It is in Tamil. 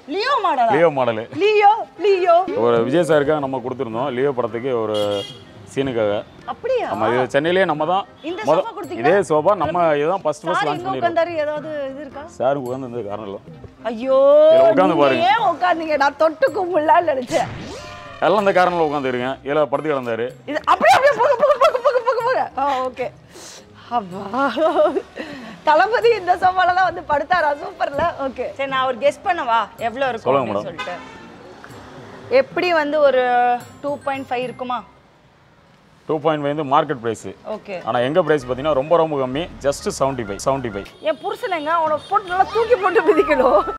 லியோ மாடலா லியோ மாடலு லியோ லியோ ஒரு விஜய் சாருக்காக நம்ம கொடுத்துருந்தோம் லியோ படத்துக்கு ஒரு சீனுக்காக அப்படியா நம்ம இது சென்னையிலேயே நம்ம தான் இந்த முத சோஃபா கொடுத்தீங்க இதே சோபா நம்ம இதுதான் ஃபர்ஸ்ட் ஃபர்ஸ்ட் சார் லான்ச் எங்க பண்ணிருக்கோம் உட்காந்தாரு ஏதாவது இது இருக்கா சார் உட்காந்து காரணம் இல்லை ஐயோ இதுல உட்கார்ந்து நீங்க பாருங்க. ஏன் உட்காந்தீங்க நான் தொட்டு கும்பிடலாம்னு நினைச்சேன் எல்லாம் அந்த காரணத்தில் உட்காந்துருங்க இதில் படுத்து கிடந்தாரு இது அப்படியே அப்படியே போக போக போக போக போக போக ஆ ஓகே அப்பா தளபதி இந்த சோஃபால தான் வந்து படுத்தாரா சூப்பர்ல ஓகே சரி நான் ஒரு கெஸ் பண்ணவா எவ்வளோ இருக்கும் சொல்லுங்க அப்படின்னு சொல்லிட்டு எப்படி வந்து ஒரு டூ பாயிண்ட் ஃபைவ் இருக்குமா டூ பாயிண்ட் வந்து மார்க்கெட் ப்ரைஸு ஓகே ஆனால் எங்கள் ப்ரைஸ் பார்த்தீங்கன்னா ரொம்ப ரொம்ப கம்மி just seventy five seventy five என் புருஷனைங்க அவனை போட்டு நல்லா தூக்கி போட்டு மிதிக்கணும்